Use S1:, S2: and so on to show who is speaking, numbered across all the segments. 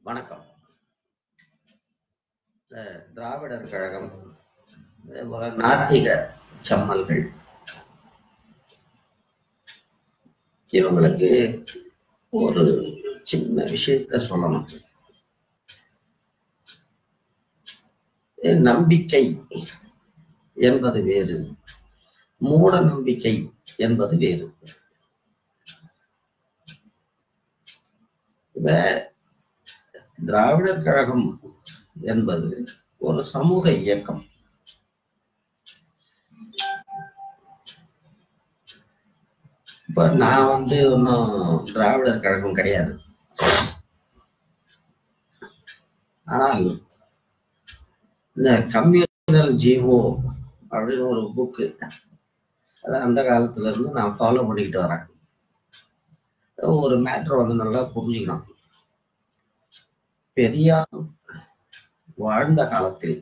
S1: வணக்கம். இந்த திராவிடர் கழகம், அதேபோல நாத்திக செம்மல்கள். இவங்களுக்கு ஒரு சின்ன விஷயத்த சொல்லணும். நம்பிக்கை என்பது வேறு. மூட நம்பிக்கை என்பது வேறு. இப்ப திராவிடர் கழகம் என்பது ஒரு சமூக இயக்கம். இப்ப நான் வந்து ஒன்னும் திராவிடர் கழகம் கிடையாது. ஆனால் இந்த கம்யூனல் ஜீவோ அப்படின்னு ஒரு புக்கு அது அந்த காலத்துல இருந்து நான் ஃபாலோ பண்ணிக்கிட்டு வரேன். ஒரு மேட்ரு வந்து நல்லா புரிஞ்சுக்கணும். பெரியார் வாழ்ந்த காலத்தில்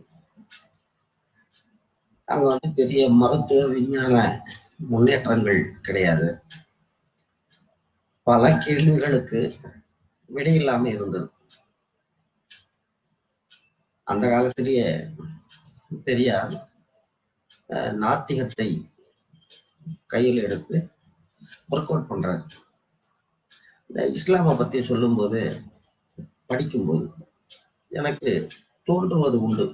S1: அங்க வந்து பெரிய மருத்துவ விஞ்ஞான முன்னேற்றங்கள் கிடையாது. பல கேள்விகளுக்கு விடையில்லாம இருந்தது. அந்த காலத்திலேயே பெரியார் அஹ், நாத்திகத்தை கையில் எடுத்து ஒர்க் அவுட் பண்றாரு. இந்த இஸ்லாமை பத்தி சொல்லும்போது படிக்கும்போது எனக்கு தோன்றுவது உண்டு.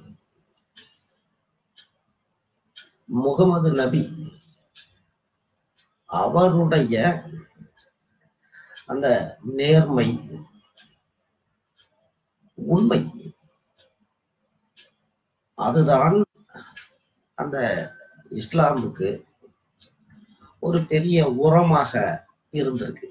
S1: முகமது நபி அவருடைய அந்த நேர்மை உண்மை அதுதான் அந்த இஸ்லாமுக்கு ஒரு பெரிய உரமாக இருந்திருக்கு.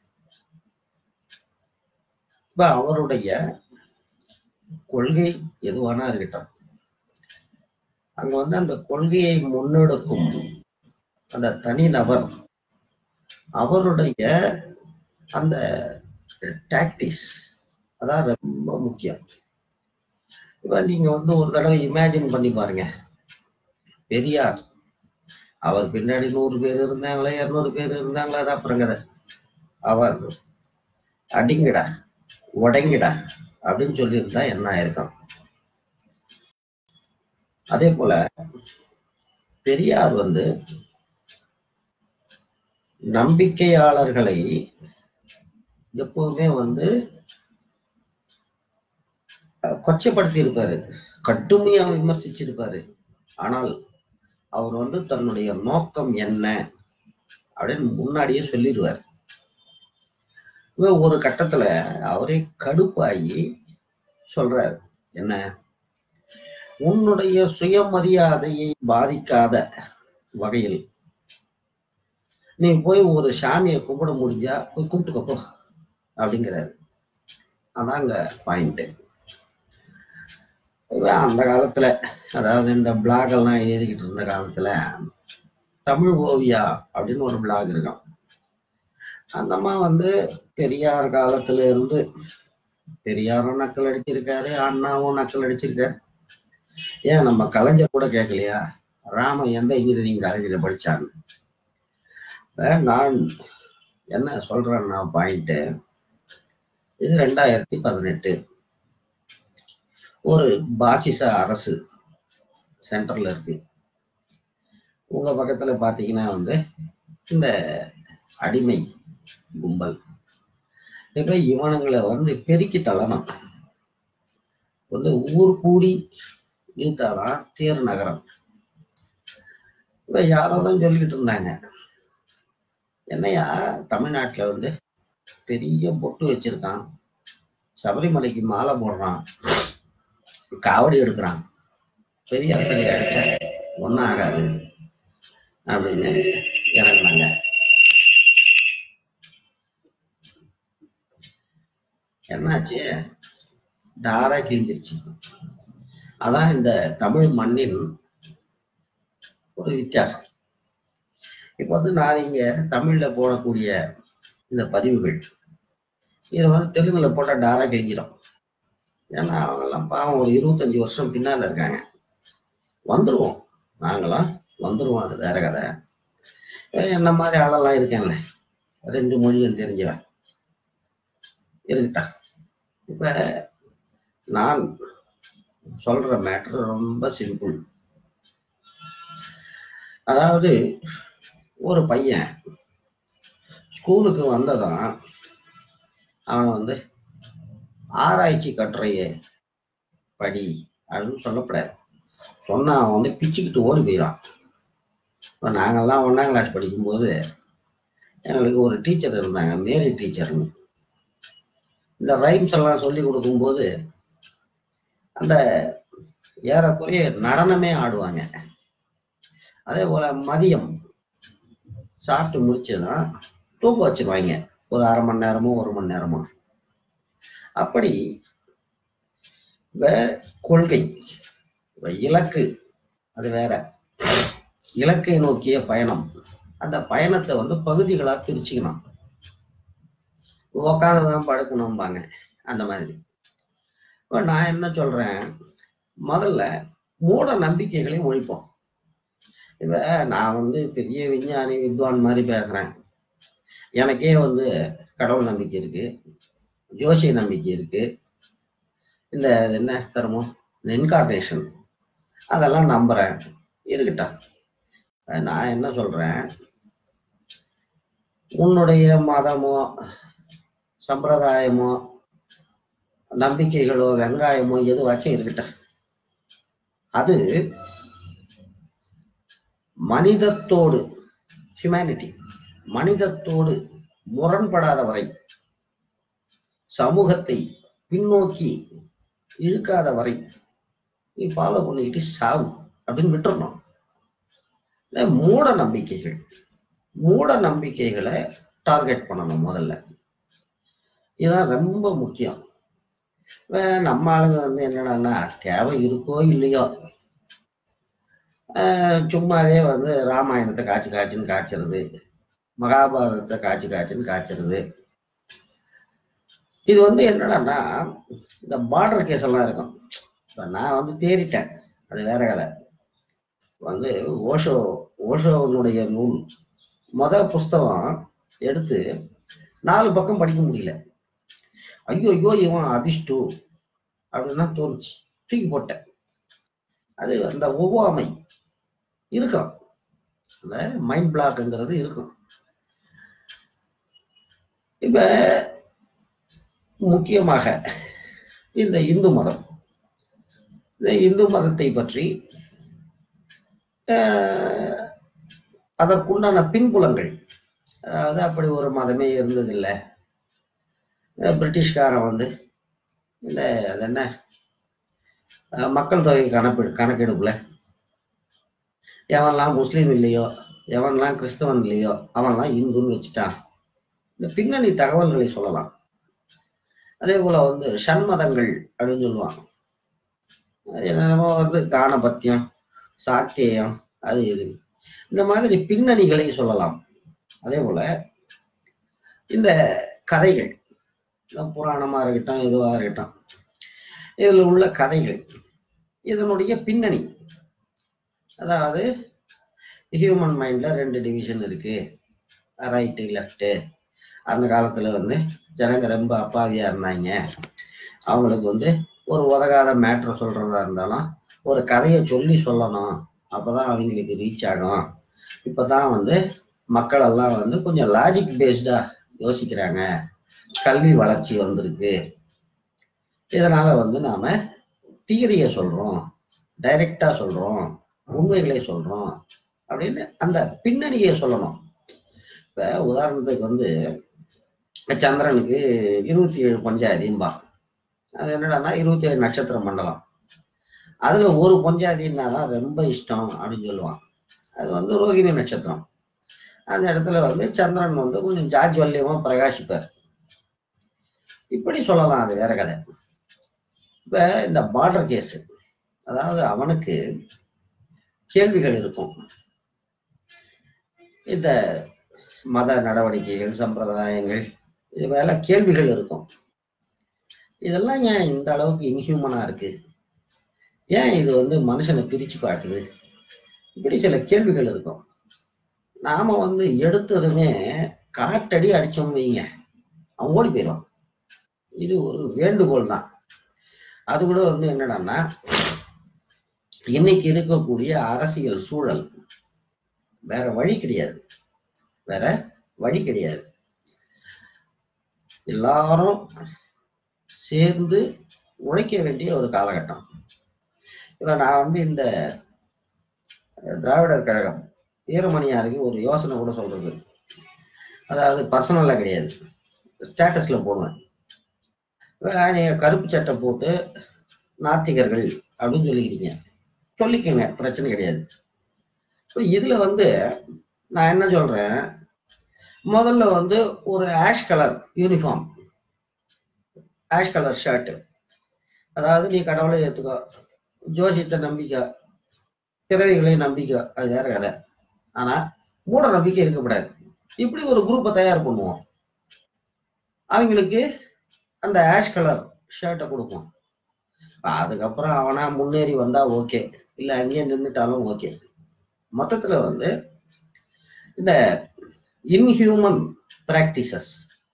S1: இப்ப அவருடைய கொள்கை எதுவானா இருக்கட்டும். அங்க வந்து அந்த கொள்கையை முன்னெடுக்கும் அந்த தனிநபர் அவருடைய அந்த டாக்டிஸ் அதான் ரொம்ப முக்கியம். இப்ப நீங்க வந்து ஒரு தடவை இமேஜின் பண்ணி பாருங்க. பெரியார் அவர் பின்னாடி நூறு பேர் இருந்தாங்களா இருநூறு பேர் இருந்தாங்களா அது அப்புறம் கதை. அவர் அடிங்கடா உடைங்கடா அப்படின்னு சொல்லியிருந்தா என்ன ஆயிருக்கும் அதே போல பெரியார் வந்து நம்பிக்கையாளர்களை எப்போதுமே வந்து அஹ், கொச்சைப்படுத்தி இருப்பாரு கடுமையா விமர்சிச்சிருப்பாரு ஆனால் அவர் வந்து தன்னுடைய நோக்கம் என்ன அப்படின்னு முன்னாடியே சொல்லிடுவார் இவன் ஒரு கட்டத்துல அவரே கடுப்பாகி சொல்றாரு என்ன உன்னுடைய சுயமரியாதையை பாதிக்காத வகையில் நீ போய் ஒரு சாமியை கும்பிட முடிஞ்சா போய் கும்பிட்டுக்கப்போ அப்படிங்கிறாரு அதாங்க பாயிண்ட் அந்த காலத்துல அதாவது இந்த பிளாக் எல்லாம் எழுதிக்கிட்டு இருந்த காலத்துல தமிழ் ஓவியா அப்படின்னு ஒரு பிளாக் இருக்கும் அந்த அம்மா வந்து பெரியார் காலத்துல இருந்து பெரியாரும் நக்கல் அடிச்சிருக்காரு அண்ணாவும் நக்கல் அடிச்சிருக்காரு ஏன் நம்ம கலைஞர் கூட கேட்கலையா ராம எந்த இன்ஜினியரிங் காலேஜில் படிச்சான்னு இப்ப நான் என்ன சொல்றேன்னா பாயிண்ட் இது ரெண்டாயிரத்தி பதினெட்டு ஒரு பாசிச அரசு சென்டர்ல இருக்கு உங்க பக்கத்துல பாத்தீங்கன்னா வந்து இந்த அடிமை கும்பல் இப்ப இவனுங்களை வந்து பெருக்கி தள்ளணும் வந்து ஊர் கூடி இழுத்தாதான் தேர் நகரம் இப்ப யாரோ தான் சொல்லிக்கிட்டு இருந்தாங்க என்னையா தமிழ்நாட்டுல வந்து பெரிய பொட்டு வச்சிருக்கான் சபரிமலைக்கு மாலை போடுறான் காவடி எடுக்கிறான் பெரிய சிலை அடிச்சா ஒன்றும் ஆகாது அப்படின்னு இறங்குனாங்க என்னாச்சு டாரா கிழிஞ்சிருச்சு அதான் இந்த தமிழ் மண்ணின் ஒரு வித்தியாசம் இப்போ வந்து நான் இங்க தமிழ்ல போடக்கூடிய இந்த பதிவுகள் இதை வந்து தெலுங்குல போட்டா டாரா கிழிஞ்சிடும் ஏன்னா அவங்கெல்லாம் பாவம் ஒரு இருபத்தஞ்சு வருஷம் பின்னால இருக்காங்க வந்துருவோம் நாங்களாம் வந்துருவோம் அது வேற கதை ஏன் என்ன மாதிரி ஆளெல்லாம் இருக்கேன்ல ரெண்டு மொழியும் தெரிஞ்சவன் இருக்கட்டா இப்ப நான் சொல்ற மேட்ரு ரொம்ப சிம்பிள் அதாவது ஒரு பையன் ஸ்கூலுக்கு வந்ததான் அவன் வந்து ஆராய்ச்சி கட்டுரைய படி அப்படின்னு சொல்லப்படாது சொன்னா அவன் வந்து பிச்சுக்கிட்டு ஓடி போயிடான் இப்போ நாங்கெல்லாம் ஒன்றாம் கிளாஸ் படிக்கும்போது எங்களுக்கு ஒரு டீச்சர் இருந்தாங்க மேரி டீச்சர்னு இந்த ரைம்ஸ் எல்லாம் சொல்லி கொடுக்கும்போது அந்த ஏறக்குறைய நடனமே ஆடுவாங்க அதே போல மதியம் சாப்பிட்டு முடிச்சதுதான் தூக்க வச்சிருவாங்க ஒரு அரை மணி நேரமோ ஒரு மணி நேரமோ அப்படி வே கொள்கை இப்ப இலக்கு அது வேற இலக்கை நோக்கிய பயணம் அந்த பயணத்தை வந்து பகுதிகளா பிரிச்சுக்கணும் உக்காந்துதான் படுக்கணும்பாங்க அந்த மாதிரி இப்போ நான் என்ன சொல்றேன் முதல்ல மூட நம்பிக்கைகளை ஒழிப்போம் இப்ப நான் வந்து பெரிய விஞ்ஞானி வித்வான் மாதிரி பேசுறேன் எனக்கே வந்து கடவுள் நம்பிக்கை இருக்கு ஜோசிய நம்பிக்கை இருக்கு இந்த இது என்ன கர்மம் இன்கார்னேஷன் அதெல்லாம் நம்புறேன் இருக்கட்டும் அஹ் நான் என்ன சொல்றேன் உன்னுடைய மதமோ சம்பிரதாயமோ நம்பிக்கைகளோ வெங்காயமோ எதுவாச்சும் இருக்கட்டும் அது மனிதத்தோடு ஹியூமனிட்டி மனிதத்தோடு முரண்படாத வரை சமூகத்தை பின்னோக்கி இழுக்காத வரை நீ ஃபாலோ பண்ணிக்கிட்டு சாவு அப்படின்னு விட்டுறணும் இல்ல மூட நம்பிக்கைகள் மூட நம்பிக்கைகளை டார்கெட் பண்ணணும் முதல்ல இதுதான் ரொம்ப முக்கியம் இப்ப நம்ம ஆளுங்க வந்து என்னடான்னா தேவை இருக்கோ இல்லையோ ஆஹ் சும்மாவே வந்து ராமாயணத்தை காய்ச்சி காய்ச்சின்னு காய்ச்சறது மகாபாரதத்தை காய்ச்சி காய்ச்சின்னு காய்ச்சறது இது வந்து என்னடான்னா இந்த பார்டர் கேஸ் எல்லாம் இருக்கும் இப்ப நான் வந்து தேறிட்டேன் அது வேற கதை வந்து ஓஷோ ஓஷோனுடைய நூல் மொத புஸ்தகம் எடுத்து நாலு பக்கம் படிக்க முடியல ஐயோ ஐயோ இவன் அபிஷ்டு அப்படின்னா தோணுச்சு தூக்கி போட்டேன் அது அந்த ஒவ்வாமை இருக்கும் அந்த மைண்ட் பிளாக்ங்கிறது இருக்கும் இப்ப முக்கியமாக இந்த இந்து மதம் இந்த இந்து மதத்தை பற்றி ஆஹ், அதற்குண்டான பின்புலங்கள் அதாவது அப்படி ஒரு மதமே இருந்ததில்லை அஹ் பிரிட்டிஷ்காரன் வந்து இந்த அது என்ன அஹ் மக்கள் தொகை கணக்கு கணக்கெடுப்புல எவன்லாம் முஸ்லீம் இல்லையோ எவன்லாம் கிறிஸ்தவன் இல்லையோ அவன்லாம் இந்துன்னு வச்சுட்டான் இந்த பின்னணி தகவல்களை சொல்லலாம் அதே போல வந்து சண்மதங்கள் அப்படின்னு சொல்லுவான் அது என்னென்னமோ வந்து கானபத்தியம் சாத்தியம் அது இது இந்த மாதிரி பின்னணிகளை சொல்லலாம் அதே போல இந்த கதைகள் இந்த புராணமா இருக்கட்டும் எதுவா இருக்கட்டும் இதுல உள்ள கதைகள் இதனுடைய பின்னணி அதாவது ஹியூமன் மைண்ட்ல ரெண்டு டிவிஷன் இருக்கு ரைட்டு லெஃப்ட் அந்த காலத்துல வந்து ஜனங்க ரொம்ப அப்பாவியா இருந்தாங்க அவங்களுக்கு வந்து ஒரு உதகாத மேட்ரு சொல்றதா இருந்தாலும் ஒரு கதையை சொல்லி சொல்லணும் அப்பதான் அவங்களுக்கு ரீச் ஆகும் இப்பதான் வந்து மக்கள் எல்லாம் வந்து கொஞ்சம் லாஜிக் பேஸ்டா யோசிக்கிறாங்க கல்வி வளர்ச்சி வந்திருக்கு இதனால வந்து நாம தியரிய சொல்றோம் டைரக்டா சொல்றோம் உண்மைகளை சொல்றோம் அப்படின்னு அந்த பின்னணியை சொல்லணும் இப்ப உதாரணத்துக்கு வந்து சந்திரனுக்கு இருபத்தி ஏழு பஞ்சாயத்தின்பா அது என்னடான்னா இருபத்தி ஏழு நட்சத்திர மண்டலம் அதுல ஒரு பஞ்சாயத்தின்னா தான் ரொம்ப இஷ்டம் அப்படின்னு சொல்லுவான் அது வந்து ரோகிணி நட்சத்திரம் அந்த இடத்துல வந்து சந்திரன் வந்து கொஞ்சம் ஜாஜ்வல்யமா பிரகாசிப்பார் இப்படி சொல்லலாம் அது வேற கதை இப்ப இந்த பார்டர் கேஸ் அதாவது அவனுக்கு கேள்விகள் இருக்கும் இந்த மத நடவடிக்கைகள் சம்பிரதாயங்கள் இது மேல கேள்விகள் இருக்கும் இதெல்லாம் ஏன் இந்த அளவுக்கு இன்ஹியூமனா இருக்கு ஏன் இது வந்து மனுஷனை பிரிச்சு காட்டுது இப்படி சில கேள்விகள் இருக்கும் நாம வந்து எடுத்ததுமே காட்டடி அடிச்சோம் வைங்க அவன் ஓடி போயிடும் இது ஒரு வேண்டுகோள் தான் அது கூட வந்து என்னடான்னா இன்னைக்கு இருக்கக்கூடிய அரசியல் சூழல் வேற வழி கிடையாது வேற வழி கிடையாது எல்லாரும் சேர்ந்து உழைக்க வேண்டிய ஒரு காலகட்டம் இப்ப நான் வந்து இந்த திராவிடர் கழகம் வீரமணியாருக்கு ஒரு யோசனை கூட சொல்றது அதாவது பர்சனலா கிடையாது ஸ்டேட்டஸ்ல போடுவேன் இப்ப நீங்க கருப்பு சட்டை போட்டு நாத்திகர்கள் அப்படின்னு சொல்லிக்கிறீங்க சொல்லிக்கங்க பிரச்சனை கிடையாது இப்போ இதுல வந்து நான் என்ன சொல்றேன் முதல்ல வந்து ஒரு ash colour uniform ash colour shirt அதாவது நீ கடவுளை ஏத்துக்கோ ஜோசியத்தை நம்பிக்கை பிறவிகளை நம்பிக்கை அது வேற கதை ஆனா மூட நம்பிக்கை இருக்கக்கூடாது இப்படி ஒரு குரூப்பை தயார் பண்ணுவோம் அவங்களுக்கு அந்த ஆஷ் கலர் ஷர்ட்டை கொடுப்போம் அதுக்கப்புறம் அவனா முன்னேறி வந்தா ஓகே இல்ல அங்கேயே நின்றுட்டாலும் ஓகே மொத்தத்துல வந்து இந்த இன்ஹியூமன் பிராக்டிசஸ்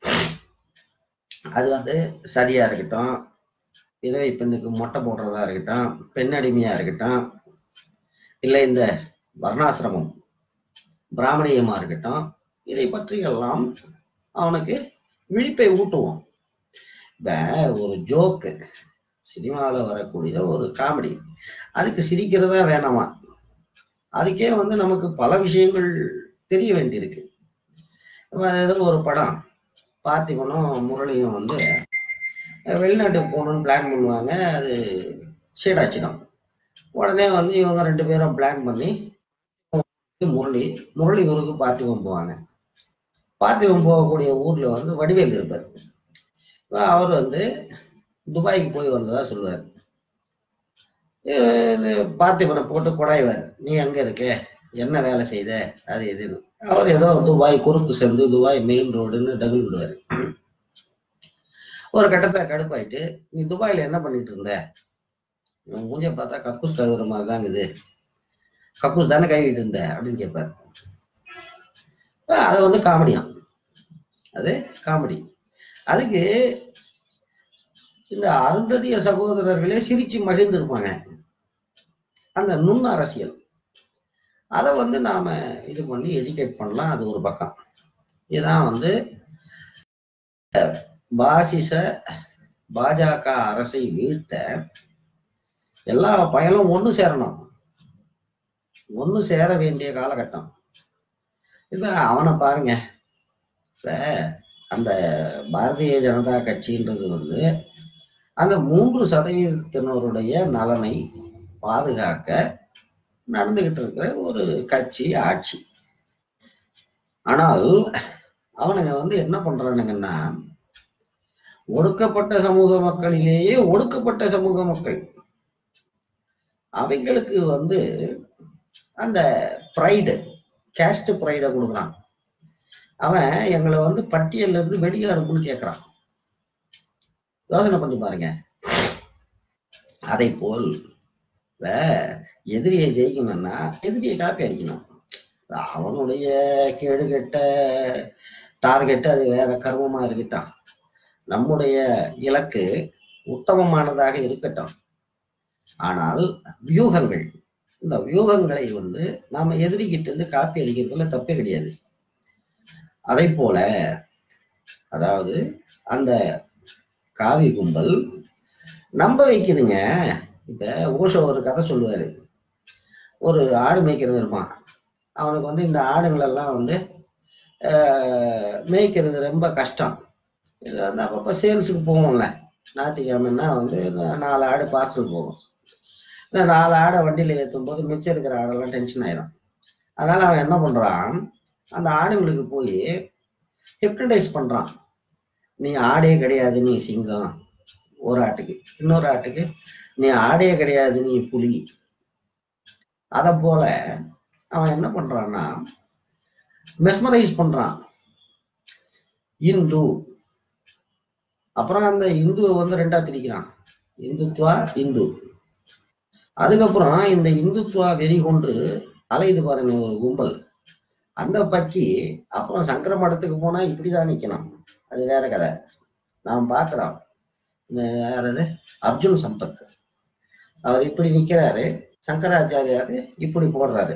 S1: அது வந்து சதியா இருக்கட்டும் விதவை பெண்ணுக்கு மொட்டை போடுறதா இருக்கட்டும் பெண் அடிமையா இருக்கட்டும் இல்ல இந்த வர்ணாசிரமம் பிராமணியமா இருக்கட்டும் இதை பற்றி எல்லாம் அவனுக்கு விழிப்பை ஊட்டுவோம் இப்ப ஒரு ஜோக்கு சினிமாவில் வரக்கூடிய ஒரு காமெடி அதுக்கு சிரிக்கிறதா வேணாமா அதுக்கே வந்து நமக்கு பல விஷயங்கள் தெரிய வேண்டியிருக்கு இப்ப ஏதோ ஒரு படம் பார்த்திபனும் முரளியும் வந்து வெளிநாட்டுக்கு போகணும்னு பிளான் பண்ணுவாங்க அது சீடாச்சிடம் உடனே வந்து இவங்க ரெண்டு பேரும் பிளான் பண்ணி முரளி முரளி ஊருக்கு பார்த்திபன் போவாங்க பார்த்திபன் போகக்கூடிய ஊர்ல வந்து வடிவேல் இருப்பார் அவர் வந்து துபாய்க்கு போய் வந்ததா சொல்லுவார் இது பார்த்திபனை போட்டு குடாய்வார் நீ எங்க இருக்க என்ன வேலை செய்த அது இதுன்னு அவர் ஏதோ துபாய் குறுக்கு சேர்ந்து துபாய் மெயின் ரோடுன்னு டகுல் விடுவார் ஒரு கட்டத்துல கடுப்பாயிட்டு நீ துபாயில என்ன பண்ணிட்டு இருந்த இவன் மூஞ்ச பார்த்தா கக்கூஸ் கழுவுற மாதிரி தான் இது கக்கூஸ் தானே கைவிட்டு இருந்த அப்படின்னு கேட்பாரு அது வந்து காமெடியாம் அது காமெடி அதுக்கு இந்த அருந்ததிய சகோதரர்களே சிரிச்சு மகிழ்ந்திருப்பாங்க அந்த நுண் அரசியல் அதை வந்து நாம இது பண்ணி எஜுகேட் பண்ணலாம் அது ஒரு பக்கம் இதுதான் வந்து பாசிச பாஜக அரசை வீழ்த்த எல்லா பயனும் ஒண்ணு சேரணும் ஒண்ணு சேர வேண்டிய காலகட்டம் இப்ப அவனை பாருங்க இப்ப அந்த பாரதிய ஜனதா கட்சின்றது வந்து அந்த மூன்று சதவீதத்தினருடைய நலனை பாதுகாக்க நடந்துகிட்டு இருக்கிற ஒரு கட்சி ஆட்சி ஆனால் அவனுங்க வந்து என்ன பண்றானுங்கன்னா ஒடுக்கப்பட்ட சமூக மக்களிலேயே ஒடுக்கப்பட்ட சமூக மக்கள் அவைங்களுக்கு வந்து அந்த ப்ரைடு கேஸ்ட் ப்ரைடை கொடுக்குறான் அவன் எங்களை வந்து பட்டியல்ல இருந்து வெளியே அனுப்புன்னு கேட்கிறான் யோசனை பண்ணி பாருங்க அதை போல் எதிரியை ஜெயிக்கணும்னா எதிரியை காப்பி அடிக்கணும் அவனுடைய கேடு கெட்ட டார்கெட் அது வேற கர்மமா இருக்கட்டும் நம்முடைய இலக்கு உத்தமமானதாக இருக்கட்டும் ஆனால் வியூகங்கள் இந்த வியூகங்களை வந்து நாம எதிரிகிட்ட இருந்து காப்பி அடிக்கிறதுல தப்பே கிடையாது அதை போல அதாவது அந்த காவி கும்பல் நம்ப வைக்குதுங்க இப்ப ஓஷோ ஒரு கதை சொல்லுவாரு ஒரு ஆடு மேய்க்கிறவன் இருப்பான் அவனுக்கு வந்து இந்த ஆடுங்களெல்லாம் வந்து மேய்க்கிறது ரொம்ப கஷ்டம் இது வந்து அப்பப்போ சேல்ஸுக்கு போகும்ல ஞாயிற்றுக்கிழமைன்னா வந்து நாலு ஆடு பார்சல் போகும் இந்த நாலு ஆடை வண்டியில் ஏற்றும் போது மிச்சம் இருக்கிற ஆடெல்லாம் டென்ஷன் ஆயிரும் அதனால அவன் என்ன பண்றான் அந்த ஆடுங்களுக்கு போய் ஹிப்னடைஸ் பண்றான் நீ ஆடே கிடையாது நீ சிங்கம் ஒரு ஆட்டுக்கு இன்னொரு ஆட்டுக்கு நீ ஆடே கிடையாது நீ புலி அத போல அவன் என்ன பண்றான்னா மெஸ்மரைஸ் பண்றான் இந்து அப்புறம் அந்த இந்துவை வந்து ரெண்டா பிரிக்கிறான் இந்துத்வா இந்து அதுக்கப்புறம் இந்த இந்துத்துவா வெறி கொண்டு அலையுது பாருங்க ஒரு கும்பல் அந்த பக்கி அப்புறம் சங்கர மடத்துக்கு போனா இப்படிதான் நிக்கணும் அது வேற கதை நாம் பார்க்கிறோம் இந்த யாரது அர்ஜுன் சம்பத் அவர் இப்படி நிக்கிறாரு சங்கராச்சாரியாரு இப்படி போடுறாரு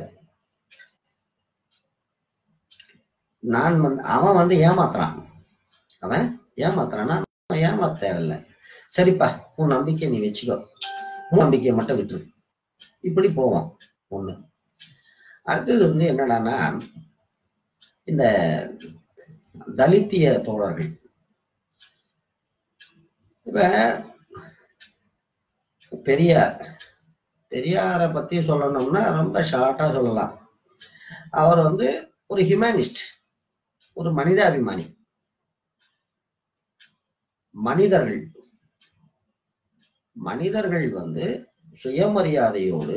S1: நான் வந்து அவன் வந்து ஏமாத்துறான் அவன் ஏமாத்துறான்னா அவன் ஏமாத்த தேவையில்லை சரிப்பா உன் நம்பிக்கை நீ வச்சுக்கோ உன் நம்பிக்கையை மட்டும் விட்டுரு இப்படி போவான் ஒண்ணு அடுத்தது வந்து என்னடான்னா இந்த தலித்திய தோழர்கள் இப்ப பெரியார் பெரியாரை பத்தி சொல்லணும்னா ரொம்ப ஷார்ட்டா சொல்லலாம் அவர் வந்து ஒரு ஹியூமனிஸ்ட் ஒரு மனிதாபிமானி மனிதர்கள் மனிதர்கள் வந்து சுயமரியாதையோடு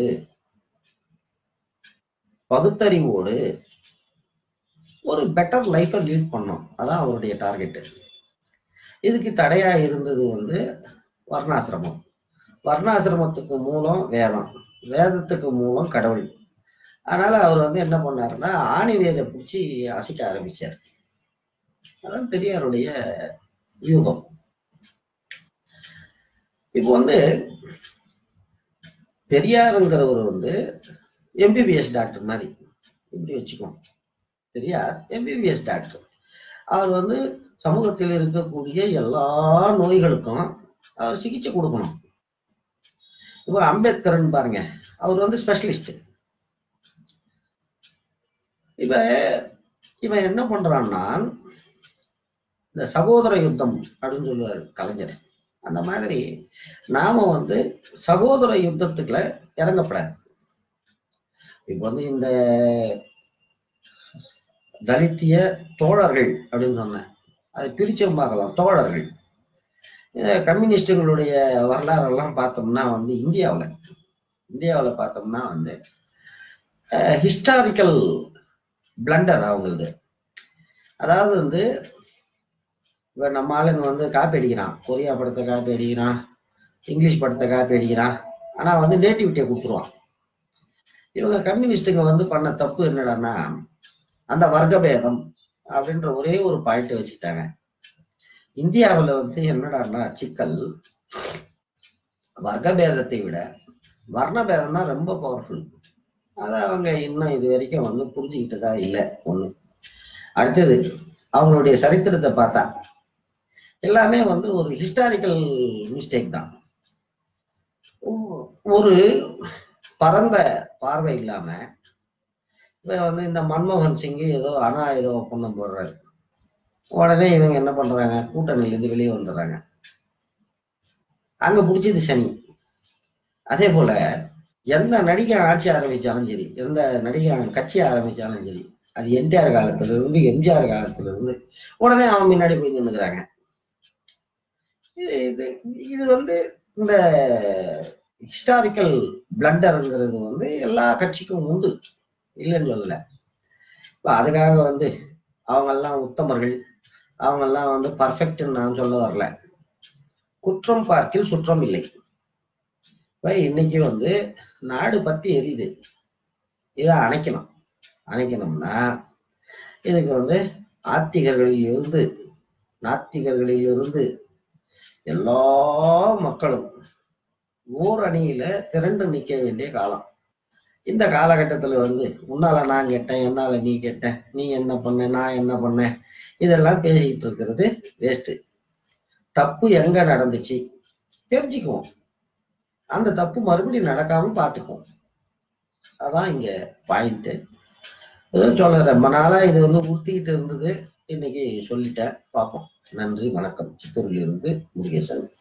S1: பகுத்தறிவோடு ஒரு பெட்டர் லைஃபை லீட் பண்ணோம் அதான் அவருடைய டார்கெட் இதுக்கு தடையா இருந்தது வந்து வர்ணாசிரமம் வர்ணாசிரமத்துக்கு மூலம் வேதம் வேதத்துக்கு மூலம் கடவுள் அதனால அவர் வந்து என்ன பண்ணாருன்னா ஆணி வேதை பிடிச்சி அசைக்க ஆரம்பிச்சார் அதான் பெரியாருடைய வியூகம் இப்போ வந்து பெரியாருங்கிறவர் வந்து எம்பிபிஎஸ் டாக்டர் மாதிரி இப்படி வச்சுக்கோம் பெரியார் எம்பிபிஎஸ் டாக்டர் அவர் வந்து சமூகத்தில் இருக்கக்கூடிய எல்லா நோய்களுக்கும் அவர் சிகிச்சை கொடுக்கணும் இப்போ அம்பேத்கர்னு பாருங்க அவர் வந்து ஸ்பெஷலிஸ்ட் இப்ப இவன் என்ன பண்றான்னா இந்த சகோதர யுத்தம் அப்படின்னு சொல்லுவாரு கலைஞர் அந்த மாதிரி நாம வந்து சகோதர யுத்தத்துக்குள்ள இறங்கப்படாது இப்ப வந்து இந்த தலித்திய தோழர்கள் அப்படின்னு சொன்னேன் அது பிரிச்சும் பார்க்கலாம் தோழர்கள் இந்த கம்யூனிஸ்டுகளுடைய வரலாறெல்லாம் பார்த்தோம்னா வந்து இந்தியாவில் இந்தியாவில் பார்த்தோம்னா வந்து ஹிஸ்டாரிக்கல் பிளண்டர் அவங்களது அதாவது வந்து இப்போ நம்ம ஆளுங்க வந்து காப்பி அடிக்கிறான் கொரியா படத்தை காப்பி அடிக்கிறான் இங்கிலீஷ் படத்தை காப்பி அடிக்கிறான் ஆனால் வந்து நேட்டிவிட்டியை கொடுத்துருவான் இவங்க கம்யூனிஸ்டுங்க வந்து பண்ண தப்பு என்னடான்னா அந்த வர்க்கபேதம் அப்படின்ற ஒரே ஒரு பாயிண்ட் வச்சுட்டாங்க இந்தியாவில் வந்து என்னடான்னா சிக்கல் வர்க்கபேதத்தை விட வர்ணபேதம் தான் ரொம்ப பவர்ஃபுல் அதை அவங்க இன்னும் இது வரைக்கும் வந்து புரிஞ்சுக்கிட்டதா இல்லை ஒண்ணு அடுத்தது அவங்களுடைய சரித்திரத்தை பார்த்தா எல்லாமே வந்து ஒரு ஹிஸ்டாரிக்கல் மிஸ்டேக் தான் ஒரு பரந்த பார்வை இல்லாம இப்ப வந்து இந்த மன்மோகன் சிங் ஏதோ அனா ஏதோ ஒப்பந்தம் போடுறாரு உடனே இவங்க என்ன பண்றாங்க கூட்டணியிலிருந்து வெளியே வந்துடுறாங்க அங்க பிடிச்சது சனி அதே போல எந்த நடிகை ஆட்சி ஆரம்பிச்சாலும் சரி எந்த நடிகை கட்சி ஆரம்பிச்சாலும் சரி அது என்டிஆர் காலத்துல இருந்து எம்ஜிஆர் காலத்துல இருந்து உடனே அவன் முன்னாடி போய் நின்னுக்கிறாங்க இது இது இது வந்து இந்த ஹிஸ்டாரிக்கல் பிளண்டருங்கிறது வந்து எல்லா கட்சிக்கும் உண்டு இல்லைன்னு சொல்லல இப்ப அதுக்காக வந்து அவங்கெல்லாம் உத்தமர்கள் அவங்கெல்லாம் வந்து பர்ஃபெக்ட்னு நான் சொல்ல வரல குற்றம் பார்க்கில் சுற்றம் இல்லை இப்ப இன்னைக்கு வந்து நாடு பத்தி எரியுது இதை அணைக்கணும் அணைக்கணும்னா இதுக்கு வந்து ஆத்திகர்களில் இருந்து நாத்திகர்களில் இருந்து எல்லா மக்களும் ஓர் அணியில திரண்டு நிக்க வேண்டிய காலம் இந்த காலகட்டத்துல வந்து உன்னால நான் கேட்டேன் என்னால நீ கேட்ட நீ என்ன பண்ண நான் என்ன பண்ணேன் இதெல்லாம் பேசிக்கிட்டு இருக்கிறது வேஸ்ட் தப்பு எங்க நடந்துச்சு தெரிஞ்சுக்குவோம் அந்த தப்பு மறுபடியும் நடக்காம பார்த்துக்குவோம் அதான் இங்க பாயிண்ட் ஏதோ சொல்ல ரொம்ப நாளா இது வந்து உறுத்திக்கிட்டு இருந்தது இன்னைக்கு சொல்லிட்டேன் பார்ப்போம் நன்றி வணக்கம் சித்தூரில் இருந்து முருகேசன்